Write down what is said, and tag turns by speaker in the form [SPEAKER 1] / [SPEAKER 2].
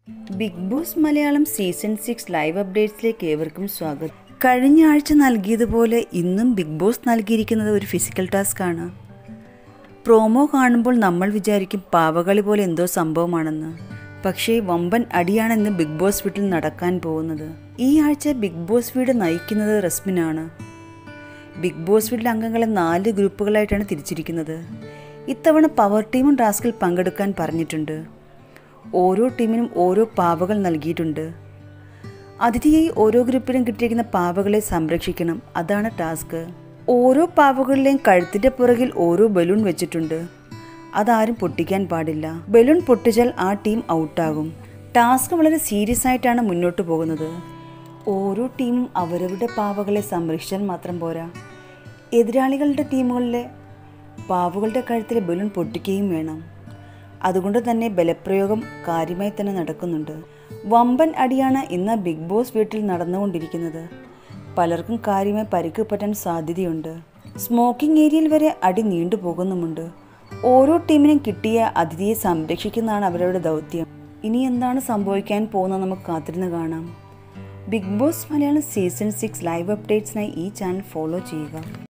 [SPEAKER 1] big boss Malayalam season six live അപ്ഡേറ്റ്സിലേക്ക് ഏവർക്കും സ്വാഗതം കഴിഞ്ഞ ആഴ്ച നൽകിയതുപോലെ ഇന്നും ബിഗ് ബോസ് നൽകിയിരിക്കുന്നത് ഒരു ഫിസിക്കൽ ടാസ്ക് ആണ് പ്രോമോ കാണുമ്പോൾ നമ്മൾ വിചാരിക്കും പാവകളി പോലെ എന്തോ സംഭവമാണെന്ന് പക്ഷേ വമ്പൻ അടിയാണെന്ന് ബിഗ് ബോസ് വീട്ടിൽ നടക്കാൻ പോകുന്നത് ഈ ആഴ്ച ബിഗ് ബോസ് വീട് നയിക്കുന്നത് റസ്മിനാണ് ബിഗ് ബോസ് വീട്ടിലെ അംഗങ്ങളെ നാല് ഗ്രൂപ്പുകളായിട്ടാണ് തിരിച്ചിരിക്കുന്നത് ഇത്തവണ പവർ ടീമും ടാസ്കിൽ പങ്കെടുക്കാൻ പറഞ്ഞിട്ടുണ്ട് ഓരോ ടീമിനും ഓരോ പാവകൾ നൽകിയിട്ടുണ്ട് അതിഥിയായി ഓരോ ഗ്രൂപ്പിലും കിട്ടിയിരിക്കുന്ന പാവകളെ സംരക്ഷിക്കണം അതാണ് ടാസ്ക് ഓരോ പാവകളിലെയും കഴുത്തിൻ്റെ പുറകിൽ ഓരോ ബലൂൺ വെച്ചിട്ടുണ്ട് അതാരും പൊട്ടിക്കാൻ പാടില്ല ബലൂൺ പൊട്ടിച്ചാൽ ആ ടീം ഔട്ടാകും ടാസ്ക് വളരെ സീരിയസ് ആയിട്ടാണ് മുന്നോട്ട് പോകുന്നത് ഓരോ ടീമും അവരവരുടെ പാവകളെ സംരക്ഷിച്ചാൽ മാത്രം പോരാ എതിരാളികളുടെ ടീമുകളിലെ പാവകളുടെ കഴുത്തിലെ ബലൂൺ പൊട്ടിക്കുകയും വേണം അതുകൊണ്ട് തന്നെ ബലപ്രയോഗം കാര്യമായി തന്നെ നടക്കുന്നുണ്ട് വമ്പൻ അടിയാണ് ഇന്ന് ബിഗ് ബോസ് വീട്ടിൽ നടന്നുകൊണ്ടിരിക്കുന്നത് പലർക്കും കാര്യമായി പരിക്ക് പറ്റാൻ സാധ്യതയുണ്ട് സ്മോക്കിംഗ് ഏരിയയിൽ വരെ അടി നീണ്ടു പോകുന്നുമുണ്ട് ഓരോ ടീമിനും കിട്ടിയ അതിഥിയെ സംരക്ഷിക്കുന്നതാണ് അവരുടെ ദൗത്യം ഇനി എന്താണ് സംഭവിക്കാൻ പോകുന്നത് നമുക്ക് കാത്തിരുന്ന് കാണാം Bigg boss Malayalam season six live അപ്ഡേറ്റ്സിനായി ഈ ചാനൽ ഫോളോ ചെയ്യുക